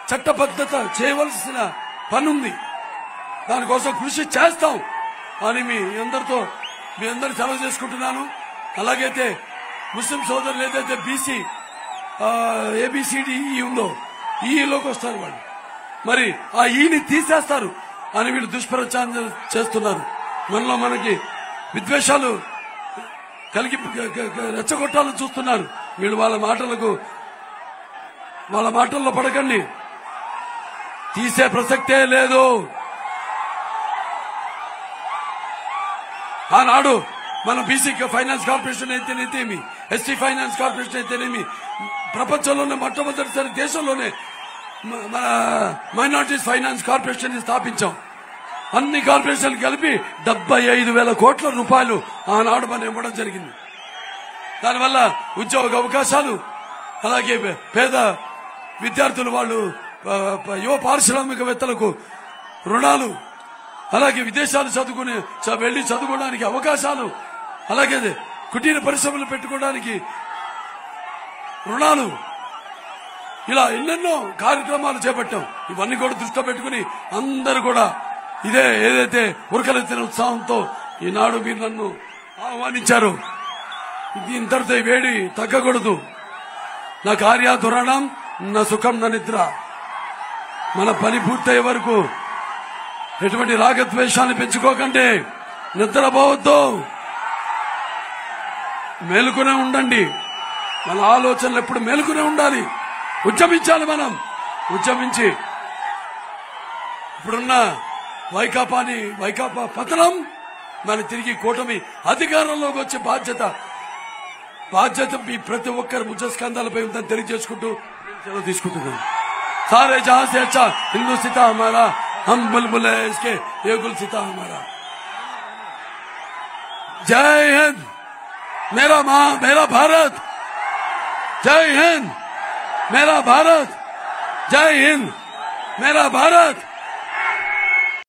చట్టబద్ధత చేయవలసిన పనుంది దానికోసం కృషి చేస్తాం అని మీ అందరితో మీ అందరు సెలవు చేసుకుంటున్నాను అలాగైతే ముస్లిం సోదరులు ఏదైతే బీసీ ఏబిసిడి ఉందో ఈలోకి వస్తారు వాళ్ళు మరి ఆ ఈని తీసేస్తారు అని వీళ్ళు దుష్ప్రచారం చేస్తున్నారు మనలో మనకి విద్వేషాలు కలిగి గ- గ- గ- రెచ్చగొట్టాలని చూస్తున్నారు వీళ్ళు వాళ్ళ మాటలకు వాళ్ళ మాటల్లో పడకండి తీసే ప్రసక్తే లేదు ఆనాడు మన బీసీ ఫైనాన్స్ కార్పొరేషన్ అయితేనేమి ఎస్టీ ఫైనాన్స్ కార్పొరేషన్ అయితేనేమి ప్రపంచంలోనే మొట్టమొదటిసారి దేశంలోనే మ- మన మైనార్టీస్ ఫైనాన్స్ కార్పొరేషన్ ని స్థాపించాం అన్ని కార్పొరేషన్లు కలిపి డెబ్బై ఐదు వేల కోట్ల రూపాయలు ఆనాడు మనం ఇవ్వడం జరిగింది దానివల్ల ఉద్యోగ అవకాశాలు అలాగే పేద విద్యార్థులు వాళ్ళు ఆ, ప- యువ పారిశ్రామికవేత్తలకు రుణాలు అలాగే విదేశాలు చదువుకుని చ- వెళ్లి చదువుకోవడానికి అవకాశాలు అలాగే కుటీర పరిశ్రమలు పెట్టుకోవడానికి రుణాలు ఇలా ఎన్నెన్నో కార్యక్రమాలు చేపట్టాం ఇవన్నీ కూడా దృష్టిలో పెట్టుకుని అందరూ కూడా ఇదే ఏదైతే ఉరకలెత్తిన ఉత్సాహంతో ఈనాడు మీరు నన్ను ఆహ్వానించారు ఇది ఇంతటితో ఈ వేడి తగ్గకూడదు నా కార్యాధురణం నా సుఖం నా నిద్ర మన పని పూర్తయ్యే వరకు ఎటువంటి రాగద్వేషాన్ని పెంచుకోకండి నిద్రపోవద్దు మేలుకునే ఉండండి మన ఆలోచనలు ఎప్పుడు మేలుకునే ఉండాలి ఉద్యమించాలి మనం ఉద్యమించి ఇప్పుడున్న వైకాపాని వైకాపా పతనం మన తిరిగి కూటమి అధికారంలోకి వచ్చే బాధ్యత బాధ్యత మీ ప్రతి ఒక్కరి ముజస్కంధాలపై ఉందని తెలియజేసుకుంటూ నేను సెలవు తీసుకుంటున్నాను सारे जहां से अच्छा हिंदू सीता हमारा हम बुलबुल है इसके ये गुल सीता हमारा जय हिंद मेरा माँ मेरा भारत जय हिंद मेरा भारत जय हिंद मेरा भारत